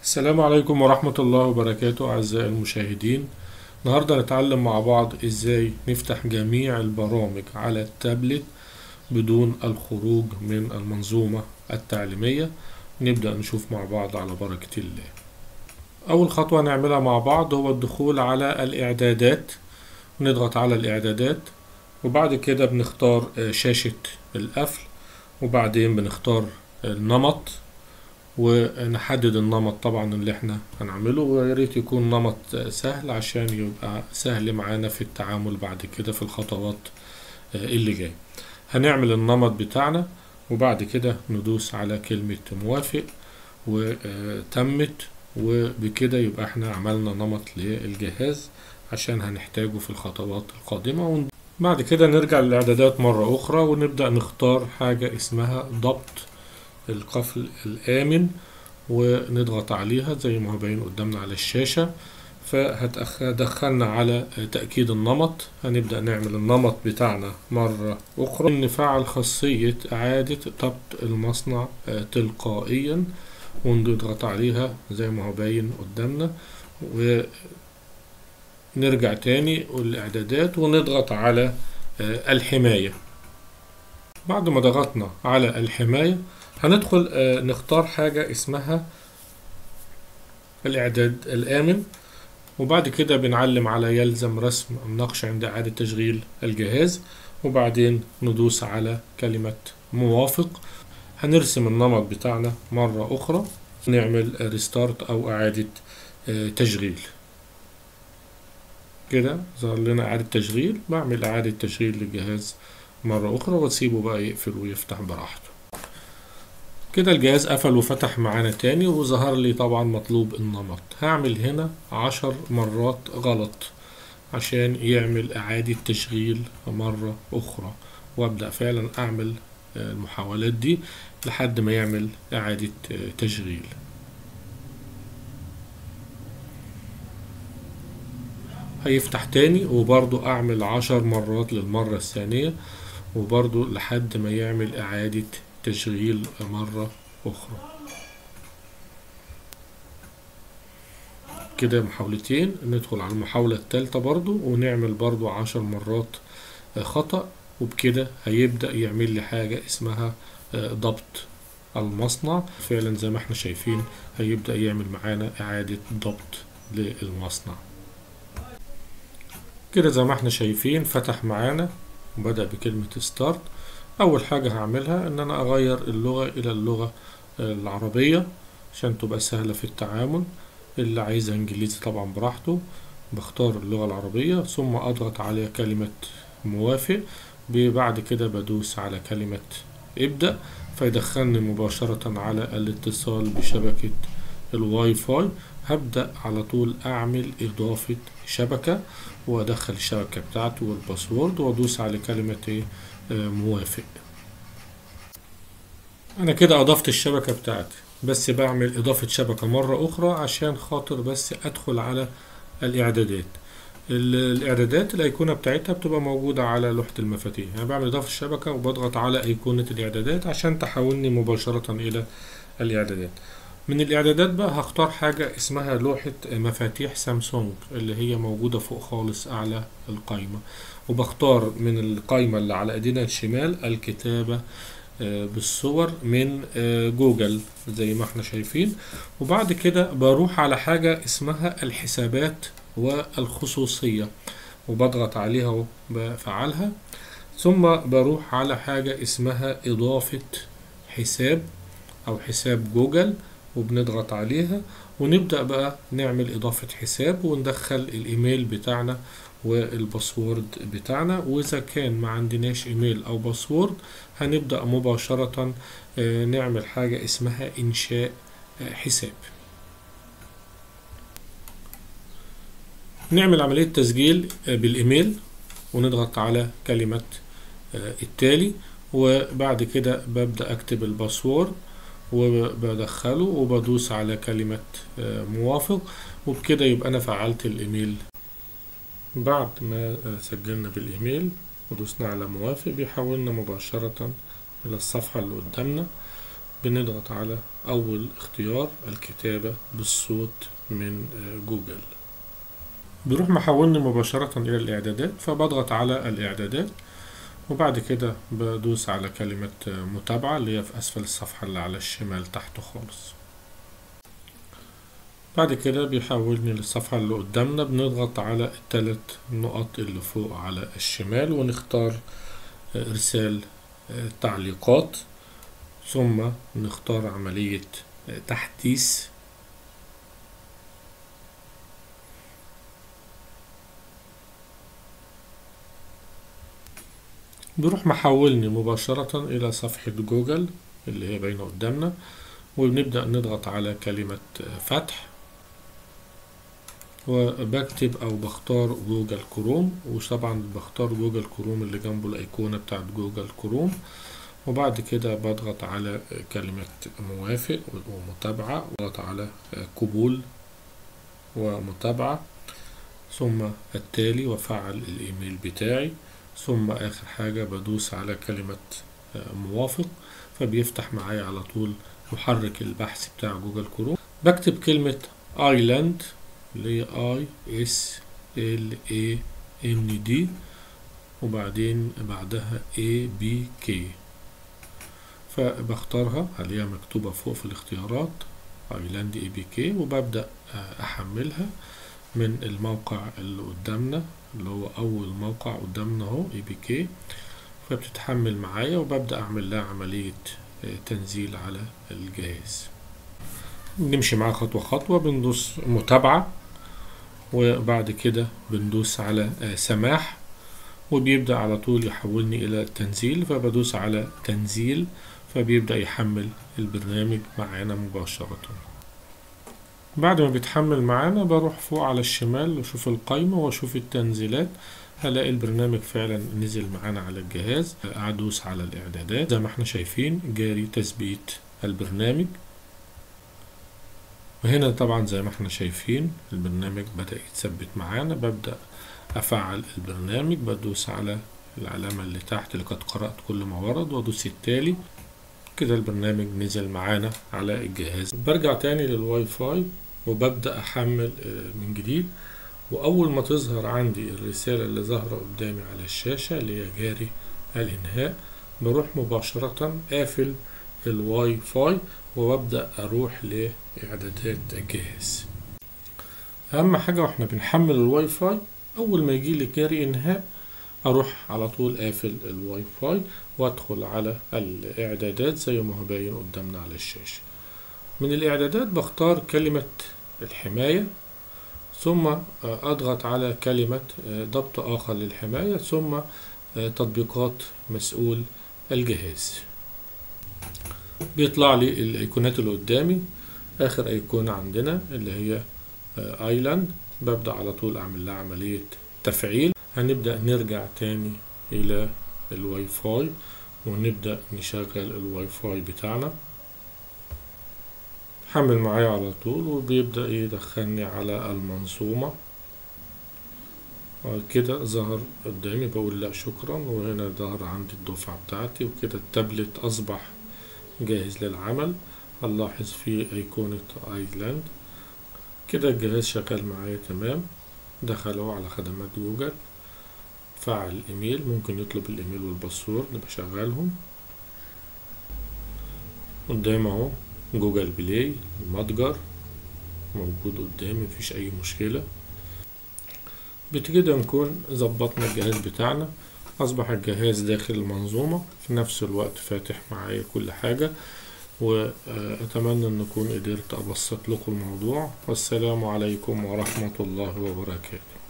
السلام عليكم ورحمة الله وبركاته أعزائي المشاهدين النهاردة نتعلم مع بعض إزاي نفتح جميع البرامج على التابلت بدون الخروج من المنظومة التعليمية نبدأ نشوف مع بعض على بركة الله أول خطوة نعملها مع بعض هو الدخول على الإعدادات نضغط على الإعدادات وبعد كده بنختار شاشة القفل وبعدين بنختار النمط ونحدد النمط طبعا اللي احنا هنعمله ويا ريت يكون نمط سهل عشان يبقى سهل معانا في التعامل بعد كده في الخطوات اللي جاية هنعمل النمط بتاعنا وبعد كده ندوس على كلمة موافق وتمت وبكده يبقى احنا عملنا نمط للجهاز عشان هنحتاجه في الخطوات القادمة بعد كده نرجع للإعدادات مرة أخرى ونبدأ نختار حاجة اسمها ضبط القفل الآمن ونضغط عليها زي ما هو باين قدامنا على الشاشة فهتدخلنا على تأكيد النمط هنبدأ نعمل النمط بتاعنا مرة أخرى نفعل خاصية إعادة ضبط المصنع تلقائيا ونضغط عليها زي ما هو باين قدامنا ونرجع تاني الإعدادات ونضغط على الحماية بعد ما ضغطنا على الحماية هندخل نختار حاجة اسمها الإعداد الآمن وبعد كده بنعلم على يلزم رسم النقش عند إعادة تشغيل الجهاز وبعدين ندوس على كلمة موافق هنرسم النمط بتاعنا مرة أخرى نعمل ريستارت أو إعادة تشغيل كده ظهر لنا إعادة تشغيل بعمل إعادة تشغيل للجهاز مرة أخرى وأسيبه بقى يقفل ويفتح براحته كده الجهاز قفل وفتح معانا تاني وظهر لي طبعا مطلوب النمط هعمل هنا عشر مرات غلط عشان يعمل إعادة تشغيل مرة أخرى وأبدأ فعلا أعمل المحاولات دي لحد ما يعمل إعادة تشغيل هيفتح تاني وبرضو أعمل عشر مرات للمرة الثانية وبرضو لحد ما يعمل إعادة تشغيل مرة أخرى كده محاولتين ندخل على المحاولة التالتة برضو ونعمل برضو عشر مرات خطأ وبكده هيبدأ يعمل لي حاجة اسمها ضبط المصنع فعلا زي ما احنا شايفين هيبدأ يعمل معانا إعادة ضبط للمصنع كده زي ما احنا شايفين فتح معانا وبدأ بكلمة ستارت أول حاجة هعملها إن أنا أغير اللغة إلى اللغة العربية عشان تبقى سهلة في التعامل اللي عايزها إنجليزي طبعا براحته بختار اللغة العربية ثم أضغط على كلمة موافق بعد كده بدوس على كلمة ابدأ فيدخلني مباشرة على الاتصال بشبكة الواي فاي هبدأ على طول أعمل إضافة شبكة وأدخل الشبكة بتاعتي والباسورد وأدوس على كلمة إيه موافق أنا كده أضفت الشبكة بتاعتي بس بعمل إضافة شبكة مرة أخرى عشان خاطر بس أدخل على الإعدادات الإعدادات الأيقونة بتاعتها بتبقى موجودة على لوحة المفاتيح أنا يعني بعمل إضافة الشبكة وبضغط على أيقونة الإعدادات عشان تحولني مباشرة إلى الإعدادات من الإعدادات بقى هختار حاجة اسمها لوحة مفاتيح سامسونج اللي هي موجودة فوق خالص أعلى القائمة وبختار من القائمة اللي على ايدينا الشمال الكتابة بالصور من جوجل زي ما احنا شايفين وبعد كده بروح على حاجة اسمها الحسابات والخصوصية وبضغط عليها وبفعلها ثم بروح على حاجة اسمها إضافة حساب أو حساب جوجل وبنضغط عليها ونبدأ بقى نعمل إضافة حساب وندخل الإيميل بتاعنا والباسورد بتاعنا وإذا كان ما عندناش إيميل أو باسورد هنبدأ مباشرة نعمل حاجة اسمها إنشاء حساب نعمل عملية تسجيل بالإيميل ونضغط على كلمة التالي وبعد كده ببدأ أكتب الباسورد وبدخله وبدوس على كلمة موافق وبكده يبقى أنا فعلت الإيميل بعد ما سجلنا بالإيميل ودوسنا على موافق بيحولنا مباشرة إلى الصفحة اللي قدامنا بنضغط على أول اختيار الكتابة بالصوت من جوجل بيروح محولني مباشرة إلى الإعدادات فبضغط على الإعدادات وبعد كده بدوس على كلمة متابعة اللي هي في أسفل الصفحة اللي على الشمال تحت خالص بعد كده بيحولني للصفحة اللي قدامنا بنضغط على الثلاث نقط اللي فوق على الشمال ونختار إرسال تعليقات ثم نختار عملية تحديث بيروح محولني مباشرة إلى صفحة جوجل اللي هي باينة قدامنا وبنبدأ نضغط على كلمة فتح وبكتب أو بختار جوجل كروم وطبعا بختار جوجل كروم اللي جنبه الأيقونة بتاعت جوجل كروم وبعد كده بضغط على كلمة موافق ومتابعة وضغط على قبول ومتابعة ثم التالي وفعل الإيميل بتاعي ثم آخر حاجة بدوس على كلمة موافق فبيفتح معايا على طول محرك البحث بتاع جوجل كروم بكتب كلمة ايلاند اللي هي اي اس ال اي ان دي وبعدين بعدها اي بي كي فبختارها اللي هي مكتوبة فوق في الاختيارات ايلاند اي بي كي وببدأ احملها من الموقع اللي قدامنا اللي هو اول موقع قدامنا اهو اي بي كي فبتتحمل معايا وببدأ اعمل لها عملية تنزيل على الجهاز نمشي معاه خطوة خطوة بندوس متابعة وبعد كده بندوس على سماح وبيبدأ على طول يحولني إلى تنزيل فبدوس على تنزيل فبيبدأ يحمل البرنامج معانا مباشرة بعد ما بيتحمل معانا بروح فوق على الشمال واشوف القايمة واشوف التنزيلات هلاقي البرنامج فعلا نزل معانا على الجهاز ادوس على الاعدادات زي ما احنا شايفين جاري تثبيت البرنامج وهنا طبعا زي ما احنا شايفين البرنامج بدأ يتثبت معانا ببدأ افعل البرنامج بدوس على العلامة اللي تحت اللي قد قرأت كل ما ورد وادوس التالي كده البرنامج نزل معانا على الجهاز برجع تاني للواي فاي وببدأ احمل من جديد واول ما تظهر عندي الرسالة اللي ظاهرة قدامي على الشاشة اللي هي جاري الانهاء بروح مباشرة قافل الواي فاي وببدأ اروح لاعدادات الجهاز اهم حاجة واحنا بنحمل الواي فاي اول ما يجي لي جاري انهاء اروح على طول قافل الواي فاي وادخل على الاعدادات زي ما هو باين قدامنا على الشاشة من الاعدادات بختار كلمة الحماية ثم اضغط على كلمة ضبط اخر للحماية ثم تطبيقات مسؤول الجهاز بيطلع لي الايقونات اللي قدامي اخر ايقونة عندنا اللي هي ايلاند ببدأ على طول اعمل لها عملية تفعيل هنبدأ نرجع تاني الى الواي فاي ونبدأ نشغل الواي فاي بتاعنا حمل معايا على طول وبيبدأ يدخلني على المنظومة كده ظهر قدامي بقول لا شكرا وهنا ظهر عندي الدفعة بتاعتي وكده التابلت أصبح جاهز للعمل هنلاحظ فيه أيقونة ايلاند كده الجهاز شغال معايا تمام دخلوا على خدمات جوجل فعل الايميل ممكن يطلب الايميل والباسورد بشغلهم قدام اهو جوجل بلاي المتجر موجود قدامي مفيش اي مشكلة بكده نكون ظبطنا الجهاز بتاعنا اصبح الجهاز داخل المنظومة في نفس الوقت فاتح معايا كل حاجة واتمنى ان اكون قدرت ابسط لكم الموضوع والسلام عليكم ورحمة الله وبركاته